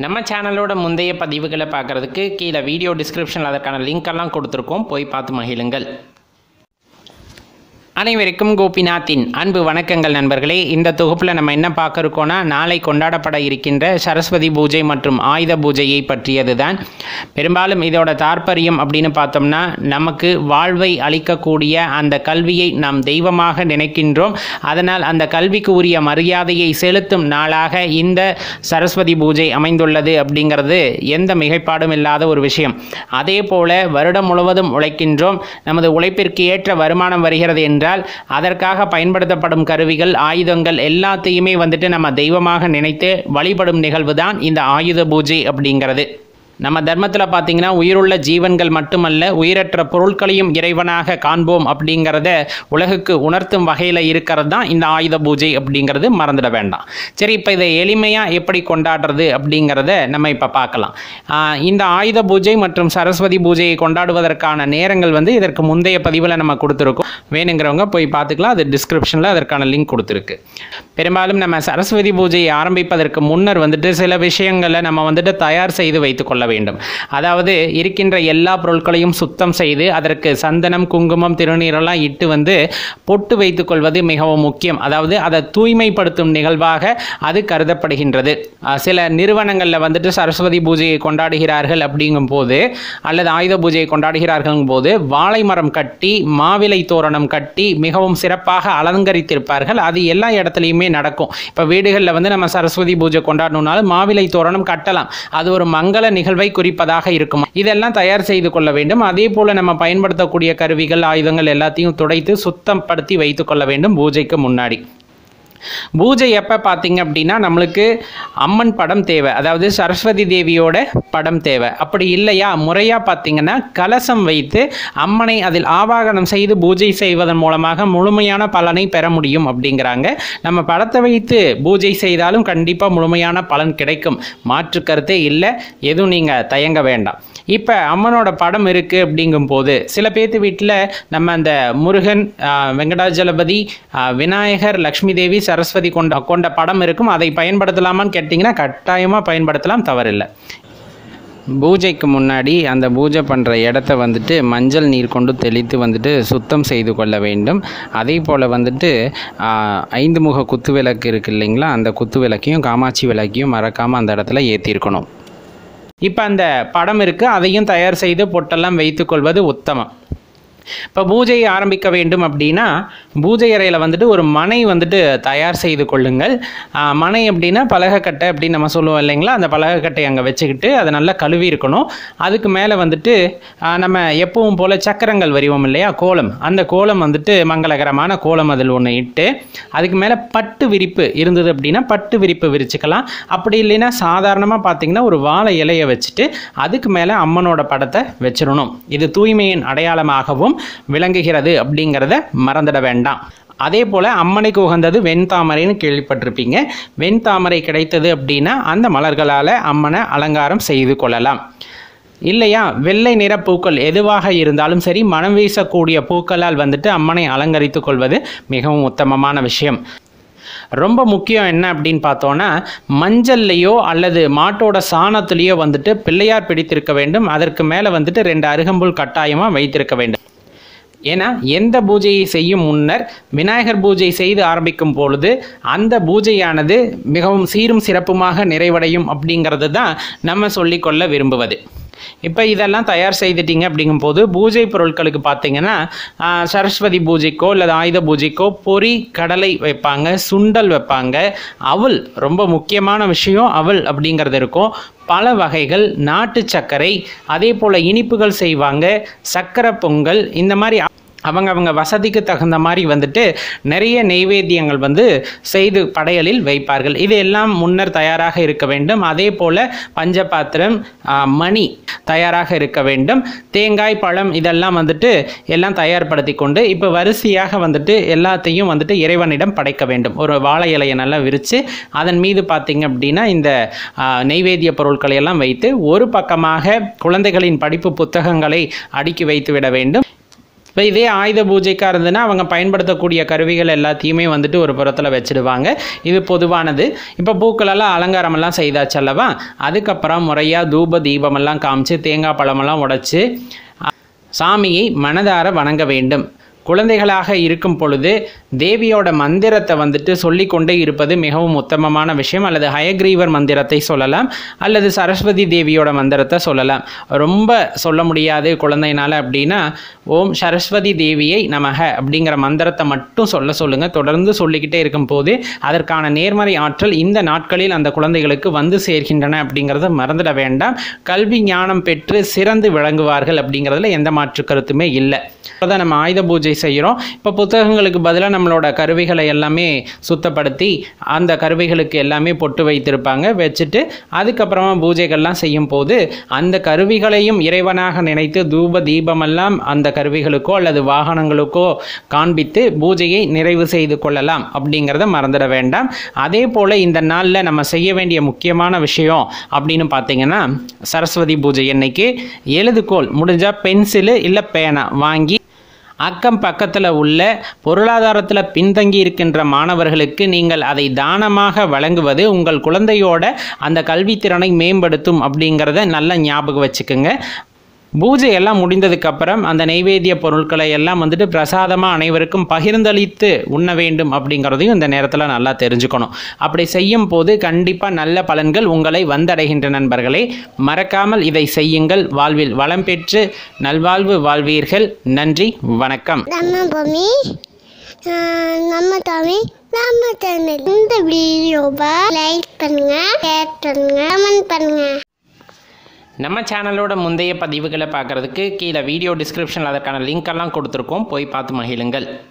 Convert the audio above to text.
நம்ம சேனலோட முந்தைய பதிவுகளை பார்க்குறதுக்கு கீழே வீடியோ டிஸ்கிரிப்ஷனில் அதற்கான லிங்க் எல்லாம் கொடுத்துருக்கோம் போய் பார்த்து மகிழுங்கள் அனைவருக்கும் கோபிநாத்தின் அன்பு வணக்கங்கள் நண்பர்களே இந்த தொகுப்பில் நம்ம என்ன பார்க்க இருக்கோம்னா நாளை கொண்டாடப்பட இருக்கின்ற சரஸ்வதி பூஜை மற்றும் ஆயுத பூஜையை பற்றியது தான் பெரும்பாலும் இதோட தாற்பயம் அப்படின்னு பார்த்தோம்னா நமக்கு வாழ்வை அளிக்கக்கூடிய அந்த கல்வியை நாம் தெய்வமாக நினைக்கின்றோம் அதனால் அந்த கல்விக்கு உரிய மரியாதையை செலுத்தும் நாளாக இந்த சரஸ்வதி பூஜை அமைந்துள்ளது அப்படிங்கிறது எந்த மிகைப்பாடும் இல்லாத ஒரு விஷயம் அதே போல வருடம் முழுவதும் உழைக்கின்றோம் நமது உழைப்பிற்கு ஏற்ற வருமானம் வருகிறது என்றால் அதற்காக பயன்படுத்தப்படும் கருவிகள் ஆயுதங்கள் எல்லாத்தையுமே வந்துட்டு நம்ம தெய்வமாக நினைத்து வழிபடும் நிகழ்வு தான் இந்த ஆயுத பூஜை அப்படிங்கிறது நம்ம தர்மத்தில் பார்த்தீங்கன்னா உயிருள்ள ஜீவன்கள் மட்டுமல்ல உயிரற்ற பொருட்களையும் இறைவனாக காண்போம் அப்படிங்கிறத உலகுக்கு உணர்த்தும் வகையில் இருக்கிறது தான் இந்த ஆயுத பூஜை அப்படிங்கிறது மறந்துட வேண்டாம் சரி இப்போ இதை எளிமையாக எப்படி கொண்டாடுறது அப்படிங்கிறத நம்ம இப்போ பார்க்கலாம் ஆஹ் இந்த ஆயுத பூஜை மற்றும் சரஸ்வதி பூஜையை கொண்டாடுவதற்கான நேரங்கள் வந்து இதற்கு முந்தைய பதிவில் நம்ம கொடுத்துருக்கோம் வேணுங்கிறவங்க போய் பார்த்துக்கலாம் அது டிஸ்கிரிப்ஷனில் அதற்கான லிங்க் கொடுத்துருக்கு பெரும்பாலும் நம்ம சரஸ்வதி பூஜையை ஆரம்பிப்பதற்கு முன்னர் வந்துட்டு சில விஷயங்களை நம்ம வந்துட்டு தயார் செய்து வைத்துக்கொள்ள வேண்டும் அதாவது இருக்கின்ற எல்லா பொருட்களையும் சுத்தம் செய்து அதற்கு சந்தனம் குங்குமம் திருநீரெல்லாம் இட்டு வந்து பொட்டு வைத்துக்கொள்வது மிகவும் முக்கியம் அதாவது அதை தூய்மைப்படுத்தும் நிகழ்வாக அது கருதப்படுகின்றது அஹ் சில நிறுவனங்களில் வந்துட்டு சரஸ்வதி பூஜையை கொண்டாடுகிறார்கள் அப்படிங்கும் போது அல்லது ஆயுத பூஜையை கொண்டாடுகிறார்கள் போது வாழை மரம் கட்டி மாவிலை தோரணம் கட்டி மிகவும் சிறப்பாக அலங்கரித்திருப்பார்கள் அது எல்லா இடத்துலையுமே நடக்கும் இப்போ வீடுகளில் வந்து நம்ம சரஸ்வதி பூஜை கொண்டாடணும்னாலும் மாவிலை தோரணம் கட்டலாம் அது ஒரு மங்கள நிகழ்வை குறிப்பதாக இருக்கும் இதெல்லாம் தயார் செய்து கொள்ள வேண்டும் அதே போல நம்ம பயன்படுத்தக்கூடிய கருவிகள் ஆயுதங்கள் எல்லாத்தையும் துடைத்து சுத்தப்படுத்தி வைத்துக் கொள்ள வேண்டும் பூஜைக்கு முன்னாடி பூஜை எப்போ பார்த்தீங்க அப்படின்னா நம்மளுக்கு அம்மன் படம் தேவை அதாவது சரஸ்வதி தேவியோட படம் தேவை அப்படி இல்லையா முறையாக பார்த்தீங்கன்னா கலசம் வைத்து அம்மனை அதில் ஆவாகனம் செய்து பூஜை செய்வதன் மூலமாக முழுமையான பலனை பெற முடியும் அப்படிங்கிறாங்க நம்ம படத்தை வைத்து பூஜை செய்தாலும் கண்டிப்பாக முழுமையான பலன் கிடைக்கும் மாற்று கருத்தே இல்லை எதுவும் நீங்கள் தயங்க வேண்டாம் இப்போ அம்மனோட படம் இருக்குது அப்படிங்கும்போது சில பேர்த்து வீட்டில் நம்ம அந்த முருகன் ஆஹ், வெங்கடாஜலபதி ஆஹ், விநாயகர் லக்ஷ்மி தேவி சரஸ்வதி கொண்ட கொண்ட படம் இருக்கும் அதை பயன்படுத்தலாமான்னு கேட்டிங்கன்னா கட்டாயமாக பயன்படுத்தலாம் தவறில்லை பூஜைக்கு முன்னாடி அந்த பூஜை பண்ணுற இடத்த வந்துட்டு மஞ்சள் நீர் கொண்டு தெளித்து வந்துட்டு சுத்தம் செய்து கொள்ள வேண்டும் அதே போல் வந்துட்டு ஆஹ், ஐந்து முக குத்து விளக்கு இருக்கு இல்லைங்களா அந்த குத்து விளக்கையும் காமாட்சி விளக்கையும் மறக்காமல் அந்த இடத்துல ஏற்றிருக்கணும் இப்போ அந்த படம் இருக்குது அதையும் தயார் செய்து பொட்டெல்லாம் வைத்துக்கொள்வது உத்தமம் இப்போ பூஜையை ஆரம்பிக்க வேண்டும் அப்படின்னா பூஜை அறையில் வந்துட்டு ஒரு மனை வந்துட்டு தயார் செய்து கொள்ளுங்கள் ஆஹ் மனை அப்படின்னா பலகைக்கட்டை அப்படின்னு நம்ம சொல்லுவோம் இல்லைங்களா அந்த பலகைக்கட்டை அங்கே வச்சுக்கிட்டு அதை நல்லா கழுவி இருக்கணும் அதுக்கு மேலே வந்துட்டு ஆஹ் நம்ம எப்பவும் போல் சக்கரங்கள் வரிவோம் இல்லையா கோலம் அந்த கோலம் வந்துட்டு மங்களகரமான கோலம் அதில் ஒன்று இட்டு அதுக்கு மேலே பட்டு விரிப்பு இருந்தது அப்படின்னா பட்டு விரிப்பு விரிச்சுக்கலாம் அப்படி இல்லைன்னா சாதாரணமாக பார்த்தீங்கன்னா ஒரு வாழை இலையை வச்சுட்டு அதுக்கு மேலே அம்மனோட படத்தை வச்சிடணும் இது தூய்மையின் அடையாளமாகவும் விளங்குகிறது அப்படிங்கிறத மறந்துட வேண்டாம் அதே போல் அம்மனுக்கு உகந்தது வெண்தாமரைன்னு கேள்விப்பட்டிருப்பீங்க வெண்தாமரை கிடைத்தது அப்படின்னா அந்த மலர்களால் அம்மனை அலங்காரம் செய்து கொள்ளலாம் இல்லையா வெள்ளை நிற பூக்கள் எதுவாக இருந்தாலும் சரி மனம் வீசக்கூடிய பூக்களால் வந்துட்டு அம்மனை அலங்கரித்துக் கொள்வது மிகவும் உத்தமமான விஷயம் ரொம்ப முக்கியம் என்ன அப்படின்னு பார்த்தோன்னா மஞ்சள்லையோ அல்லது மாட்டோட சாணத்துலேயோ வந்துட்டு பிள்ளையார் பிடித்திருக்க வேண்டும் அதற்கு மேலே வந்துட்டு ரெண்டு அருகம்புல் கட்டாயமாக வைத்திருக்க வேண்டும் ஏன்னா எந்த பூஜையை செய்யும் முன்னர் விநாயகர் பூஜை செய்து ஆரம்பிக்கும் பொழுது அந்த பூஜையானது மிகவும் சீரும் சிறப்புமாக நிறைவடையும் அப்படிங்கிறது தான் நம்ம சொல்லிக்கொள்ள விரும்புவது இப்போ இதெல்லாம் தயார் செய்துட்டீங்க அப்படிங்கும்போது பூஜை பொருட்களுக்கு பார்த்தீங்கன்னா ஆஹ், சரஸ்வதி பூஜைக்கோ அல்லது ஆயுத பூஜைக்கோ பொரி கடலை வைப்பாங்க சுண்டல் வைப்பாங்க அவல் ரொம்ப முக்கியமான விஷயம் அவல் அப்படிங்கிறது இருக்கும் பல வகைகள் நாட்டு சர்க்கரை அதே போல் இனிப்புகள் செய்வாங்க சக்கரை பொங்கல் இந்த மாதிரி அவங்க அவங்க வசதிக்கு தகுந்த மாதிரி வந்துட்டு நிறைய நெய்வேத்தியங்கள் வந்து செய்து படையலில் வைப்பார்கள் இது எல்லாம் முன்னர் தயாராக இருக்க வேண்டும் அதே போல் பஞ்சபாத்திரம் ஆ, மணி தயாராக இருக்க வேண்டும் தேங்காய் பழம் இதெல்லாம் வந்துட்டு எல்லாம் தயார்படுத்தி கொண்டு இப்போ வரிசையாக வந்துட்டு எல்லாத்தையும் வந்துட்டு இறைவனிடம் படைக்க வேண்டும் ஒரு வாழை இலையை நல்லா விரித்து அதன் மீது பார்த்தீங்க அப்படின்னா இந்த ஆ, நெய்வேத்திய பொருட்களை எல்லாம் வைத்து ஒரு பக்கமாக குழந்தைகளின் படிப்பு புத்தகங்களை அடுக்கி வைத்து விட வேண்டும் இப்போ இதே ஆயுத பூஜைக்காக இருந்ததுன்னா அவங்க பயன்படுத்தக்கூடிய கருவிகள் எல்லாத்தையுமே வந்துட்டு ஒரு புறத்தில் வச்சுடுவாங்க இது பொதுவானது இப்போ பூக்களெல்லாம் அலங்காரமெல்லாம் செய்தாச்சு அல்லவா அதுக்கப்புறம் முறையாக தூப தீபமெல்லாம் காமிச்சு தேங்காய் பழமெல்லாம் உடைச்சு சாமியை மனதார வணங்க வேண்டும் குழந்தைகளாக இருக்கும் பொழுது தேவியோட மந்திரத்தை வந்துட்டு சொல்லிக்கொண்டே இருப்பது மிகவும் உத்தமமான விஷயம் அல்லது ஹயக்ரீவர் மந்திரத்தை சொல்லலாம் அல்லது சரஸ்வதி தேவியோட மந்திரத்தை சொல்லலாம் ரொம்ப சொல்ல முடியாது குழந்தைனால அப்படின்னா ஓம் சரஸ்வதி தேவியை நமக அப்படிங்கிற மந்திரத்தை மட்டும் சொல்ல சொல்லுங்க தொடர்ந்து சொல்லிக்கிட்டே இருக்கும் போது அதற்கான நேர்மறை ஆற்றல் இந்த நாட்களில் அந்த குழந்தைகளுக்கு வந்து சேர்கின்றன அப்படிங்கிறத மறந்துட வேண்டாம் கல்வி ஞானம் பெற்று சிறந்து விளங்குவார்கள் அப்படிங்கிறதுல எந்த மாற்று கருத்துமே இல்லை இப்போதான் நம்ம ஆயுத பூஜை செய்கிறோம் இப்போ புத்தகங்களுக்கு பதிலாக நம்மளோட கருவிகளை எல்லாமே சுத்தப்படுத்தி அந்த கருவிகளுக்கு எல்லாமே பொட்டு வைத்திருப்பாங்க வச்சுட்டு அதுக்கப்புறமா பூஜைகள்லாம் செய்யும் போது அந்த கருவிகளையும் இறைவனாக நினைத்து தூப தீபமெல்லாம் அந்த கருவிகளுக்கோ அல்லது வாகனங்களுக்கோ காண்பித்து பூஜையை நிறைவு செய்து கொள்ளலாம் அப்படிங்கிறத மறந்துட வேண்டாம் அதே போல் இந்த நாளில் நம்ம செய்ய வேண்டிய முக்கியமான விஷயம் அப்படின்னு பார்த்தீங்கன்னா சரஸ்வதி பூஜை அன்னைக்கு எழுதுகோல் முடிஞ்சால் பென்சிலு இல்லை பேனா வாங்கி அக்கம் பக்கத்தில் உள்ள பொருளாதாரத்தில் பின்தங்கி இருக்கின்ற மாணவர்களுக்கு நீங்கள் அதை தானமாக வழங்குவது உங்கள் குழந்தையோட அந்த கல்வித்திறனை மேம்படுத்தும் அப்படிங்கிறத நல்லா ஞாபகம் வச்சுக்கோங்க பூஜை எல்லாம் முடிந்ததுக்கப்புறம் அந்த நைவேத்திய பொருட்களை எல்லாம் வந்துட்டு பிரசாதமாக அனைவருக்கும் பகிர்ந்தளித்து உண்ண வேண்டும் அப்படிங்கிறதையும் இந்த நேரத்தில் நல்லா தெரிஞ்சுக்கணும் அப்படி செய்யும் போது கண்டிப்பாக நல்ல பலன்கள் உங்களை வந்தடைகின்ற நண்பர்களே மறக்காமல் இதை செய்யுங்கள் வாழ்வில் வளம் பெற்று நல்வாழ்வு வாழ்வீர்கள் நன்றி வணக்கம் நம்ம பூமி ஆஹ் நம்ம தமிழ் நம்ம சேனல் இந்த வீடியோவை லைக் பண்ணுங்க ஷேர் பண்ணுங்க கமெண்ட் பண்ணுங்க நம்ம சேனலோட முந்தைய பதிவுகளை பார்க்குறதுக்கு கீழே வீடியோ டிஸ்கிரிப்ஷனில் அதற்கான லிங்க் எல்லாம் கொடுத்துருக்கோம் போய் பார்த்து மகிழுங்கள்